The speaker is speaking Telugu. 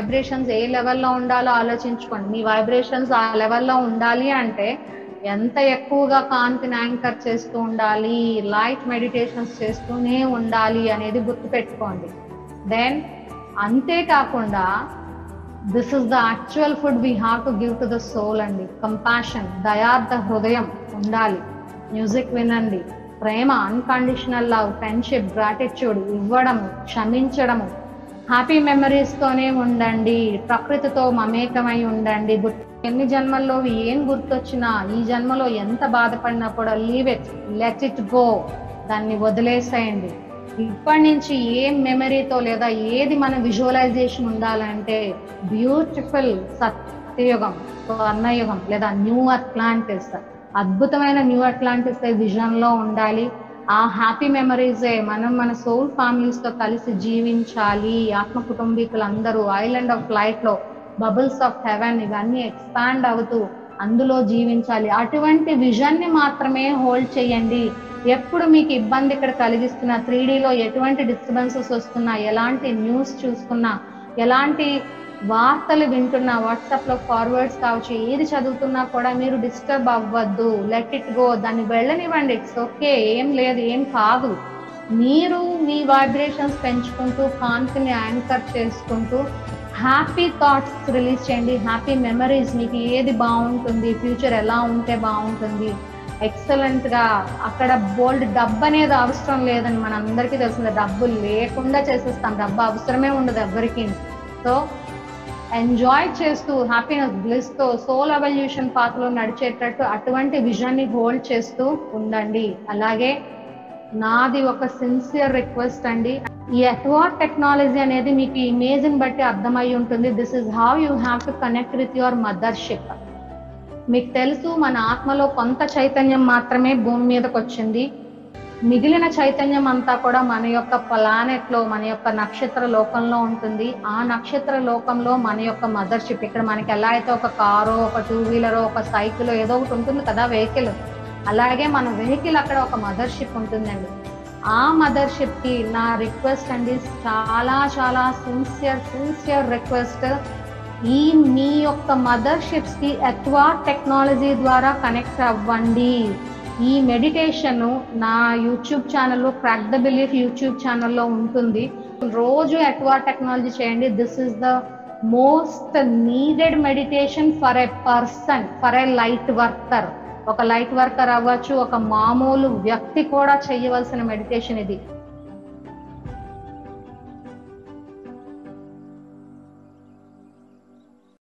వైబ్రేషన్స్ ఏ లెవెల్లో ఉండాలో ఆలోచించుకోండి మీ వైబ్రేషన్స్ ఆ లెవెల్లో ఉండాలి అంటే ఎంత ఎక్కువగా కాంతిని యాంకర్ చేస్తూ ఉండాలి లైట్ మెడిటేషన్స్ చేస్తూనే ఉండాలి అనేది గుర్తుపెట్టుకోండి దెన్ అంతేకాకుండా this is the actual food we have to give to the soul అండి కంపాషన్ దయార్థ హృదయం ఉండాలి మ్యూజిక్ వినండి ప్రేమ అన్కండిషనల్ లవ్ ఫ్రెండ్షిప్ గ్రాటిట్యూడ్ ఇవ్వడము క్షమించడము హ్యాపీ మెమరీస్తోనే ఉండండి ప్రకృతితో మమేకమై ఉండండి గుర్తు ఎన్ని జన్మల్లో ఏం గుర్తొచ్చినా ఈ జన్మలో ఎంత బాధపడినా కూడా leave it let it go దాన్ని వదిలేసేయండి ఇప్పటి నుంచి ఏం మెమరీతో లేదా ఏది మన విజువలైజేషన్ ఉండాలంటే బ్యూటిఫుల్ సత్యయుగం స్వర్ణయుగం లేదా న్యూ అట్లాంటిస్ అద్భుతమైన న్యూ అట్లాంటిస్ విజన్ లో ఉండాలి ఆ హ్యాపీ మెమరీసే మనం మన సోల్ ఫ్యామిలీస్ తో కలిసి జీవించాలి ఆత్మ కుటుంబీకులందరూ ఐలాండ్ ఆఫ్ లైట్ లో బబుల్స్ ఆఫ్ హెవెన్ ఇవన్నీ ఎక్స్పాండ్ అవుతూ అందులో జీవించాలి అటువంటి విజన్ ని మాత్రమే హోల్డ్ చేయండి ఎప్పుడు మీకు ఇబ్బంది ఇక్కడ కలిగిస్తున్నా త్రీ లో ఎటువంటి డిస్టర్బెన్సెస్ వస్తున్నా ఎలాంటి న్యూస్ చూసుకున్నా ఎలాంటి వార్తలు వింటున్నా వాట్సాప్ లో ఫార్వర్డ్స్ కావచ్చు ఏది చదువుతున్నా కూడా మీరు డిస్టర్బ్ అవ్వద్దు లెట్ ఇట్ గో దాన్ని వెళ్ళనివ్వండి ఇట్స్ ఓకే ఏం లేదు ఏం కాదు మీరు మీ వైబ్రేషన్స్ పెంచుకుంటూ కాంతిని యాంకర్ చేసుకుంటూ హ్యాపీ థాట్స్ రిలీజ్ చేయండి హ్యాపీ మెమరీస్ మీకు ఏది బాగుంటుంది ఫ్యూచర్ ఎలా ఉంటే బాగుంటుంది ఎక్సలెంట్ గా అక్కడ బోల్డ్ డబ్బు అనేది అవసరం లేదని మన అందరికీ తెలిసింది డబ్బు లేకుండా చేసేస్తాం డబ్బు అవసరమే ఉండదు ఎవ్వరికి సో ఎంజాయ్ చేస్తూ హ్యాపీనెస్ బ్లిస్ తో సోల్ ఎవల్యూషన్ పాత్ లో నడిచేటట్టు అటువంటి విజన్ ని హోల్డ్ చేస్తూ ఉండండి అలాగే నాది ఒక సిన్సియర్ రిక్వెస్ట్ అండి ఈ ఎట్వార్ టెక్నాలజీ అనేది మీకు ఇమేజ్ ని బట్టి అర్థమై ఉంటుంది this is how you have to connect with your mothership మీకు తెలుసు మన ఆత్మలో కొంత చైతన్యం మాత్రమే భూమి మీదకి వచ్చింది మిగిలిన చైతన్యం అంతా కూడా మన యొక్క ప్లానెట్ లో మన యొక్క నక్షత్ర లోకంలో ఉంటుంది ఆ నక్షత్ర లోకంలో మన యొక్క మదర్షిప్ ఇక్కడ మనకి ఎలా అయితే ఒక కారో ఒక టూ వీలరో ఒక సైకిల్ ఏదో ఒకటి ఉంటుంది కదా వెహికల్ అలాగే మన వెహికల్ అక్కడ ఒక మదర్షిప్ ఉంటుందండి ఆ మదర్షిప్ కి నా రిక్వెస్ట్ అండి చాలా చాలా సిన్సియర్ సిన్సియర్ రిక్వెస్ట్ ఈ మీ యొక్క మదర్షిప్స్ కి ఎక్వా టెక్నాలజీ ద్వారా కనెక్ట్ అవ్వండి ఈ మెడిటేషన్ నా యూట్యూబ్ ఛానల్లో క్రాక్ ద బిలీఫ్ యూట్యూబ్ ఛానల్లో ఉంటుంది రోజు ఎక్వా టెక్నాలజీ చేయండి this is the most needed meditation for a person for a light worker ఒక లైట్ వర్కర్ అవ్వచ్చు ఒక మామూలు వ్యక్తి కూడా చేయవలసిన మెడిటేషన్ ఇది